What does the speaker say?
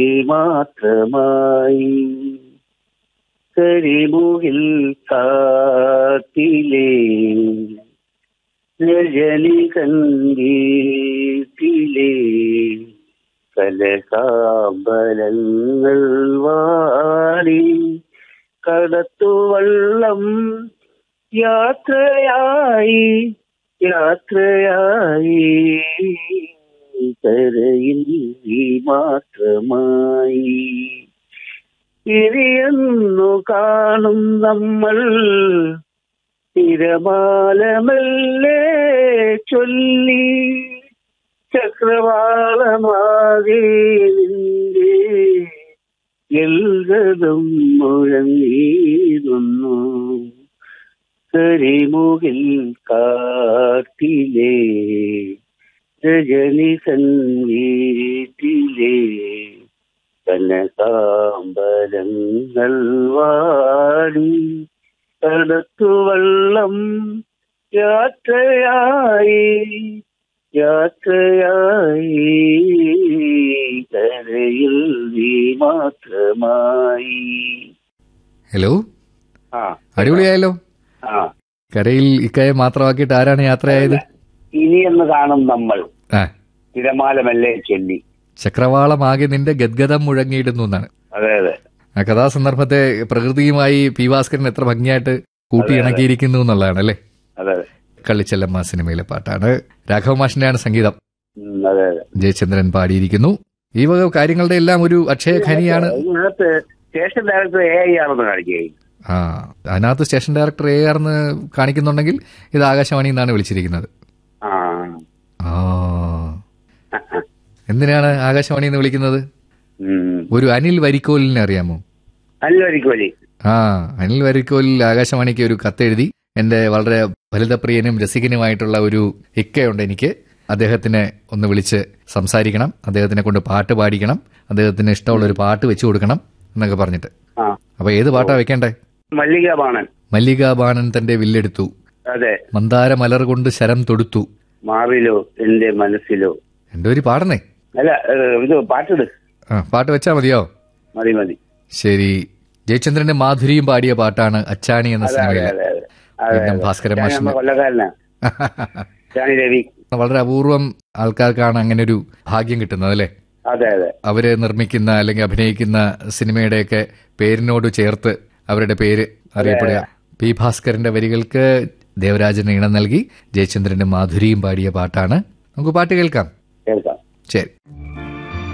മാത്രമായി കരിമുകിൽ കാട്ടിലെ രജനി കണ്ടീട്ടിലെ കലകാമ്പലങ്ങൾ വാടി കടത്തുവള്ളം യാത്രയായി യാത്രയായി കരയിൽ നീ മാത്രമായി ഇരിയെന്നു കാണും നമ്മൾ തിരമാലമല്ലേ ചൊല്ലി ചക്രവാളമാകെ നിന്റെ എൽഗതും മുഴങ്ങിയിരുന്നു കരിമുകിൽ കാട്ടിലെ രജനി സംഗീതിലെ കനകാമ്പലങ്ങൾ വാടി കടത്തുവള്ളം യാത്രയായി യാത്രയായി കരയിൽ നീ മാത്രമായി ഹലോ ആ അടിപൊളിയായല്ലോ ആ കരയിൽ ഇക്കയെ മാത്രമാക്കിയിട്ട് ആരാണ് യാത്രയായത് ഇനിയെന്ന് കാണും നമ്മൾ ആ തിരമാലമല്ലേ ചൊല്ലി ചക്രവാളമാകെ നിന്റെ ഗദ്ഗതം മുഴങ്ങിയിടുന്നു എന്നാണ് അതെ അതെ ആ കഥാസന്ദർഭത്തെ പ്രകൃതിയുമായി പി ഭാസ്കരൻ എത്ര ഭംഗിയായിട്ട് കൂട്ടിയിണക്കിയിരിക്കുന്നു എന്നുള്ളതാണ് അല്ലേ അതെ അതെ കള്ളിച്ചെല്ലമ്മ സിനിമയിലെ പാട്ടാണ് രാഘവ മാഷിന്റെയാണ് സംഗീതം ഉം, അതെ അതെ ജയചന്ദ്രൻ പാടിയിരിക്കുന്നു ഈ വക കാര്യങ്ങളുടെ എല്ലാം ഒരു അക്ഷയ ഖനിയാണ് ഇതിനകത്ത് സ്റ്റേഷൻ ഡയറക്ടർ എ ഐ ആണെന്ന് കാണിക്കുകയും ആ അതിനകത്ത് സ്റ്റേഷൻ ഡയറക്ടർ എ ആർന്ന് കാണിക്കുന്നുണ്ടെങ്കിൽ ഇത് ആകാശവാണി എന്നാണ് വിളിച്ചിരിക്കുന്നത് ആ ആ എന്തിനാണ് ആകാശവാണി എന്ന് വിളിക്കുന്നത് ഉം. ഒരു അനിൽ വരിക്കോലിനെ അറിയാമോ നല്ലൊരിക്കും വലി ആ അനിൽ വരിക്കോലിൽ ആകാശവാണിക്ക് ഒരു കത്തെഴുതി എന്റെ വളരെ ഫലിതപ്രിയനും രസികനുമായിട്ടുള്ള ഒരു ഇക്കയുണ്ട് എനിക്ക് അദ്ദേഹത്തിനെ ഒന്ന് വിളിച്ച് സംസാരിക്കണം അദ്ദേഹത്തിനെ കൊണ്ട് പാട്ട് പാടിക്കണം അദ്ദേഹത്തിന് ഇഷ്ടമുള്ള ഒരു പാട്ട് വെച്ചു കൊടുക്കണം എന്നൊക്കെ പറഞ്ഞിട്ട് ആ അപ്പൊ ഏത് പാട്ടാ വെക്കണ്ടേ മല്ലിക ബാണൻ മല്ലികാ ബാണൻ തന്റെ വില്ലെടുത്തു അതെ മന്ദാര മലർ കൊണ്ട് ശരം തൊടുത്തു മാറിലോ എന്റെ മനസ്സിലോ എന്റെ ഒരു പാടണേ അല്ല ഏഹ്, ഇത് പാട്ടിട് ആ പാട്ട് വെച്ചാ മതിയോ മതി മതി ശരി ജയചന്ദ്രന്റെ മാധുരിയും പാടിയ പാട്ടാണ് അച്ചാണി എന്ന അതെ അതെ സിനിമയിലെ അതെ അതെ അതെ വീണ്ടും അതെ ഭാസ്കരൻ ഞാൻ മാഷിന്റെ നമ്മുടെ കൊല്ലക്കാരനാ ജാനി രവി വളരെ അപൂർവം ആൾക്കാർക്കാണ് അങ്ങനെ ഒരു ഭാഗ്യം കിട്ടുന്നത് അല്ലേ അതെ അതെ അവര് നിർമ്മിക്കുന്ന അല്ലെങ്കിൽ അഭിനയിക്കുന്ന സിനിമയുടെയൊക്കെ പേരിനോട് ചേർത്ത് അവരുടെ പേര് അറിയപ്പെടുക പി ഭാസ്കരന്റെ വരികൾക്ക് ദേവരാജൻ ഈണം നൽകി ജയചന്ദ്രന്റെ മാധുരിയും പാടിയ പാട്ടാണ് നമുക്ക് പാട്ട് കേൾക്കാം കേൾക്കാം ശരി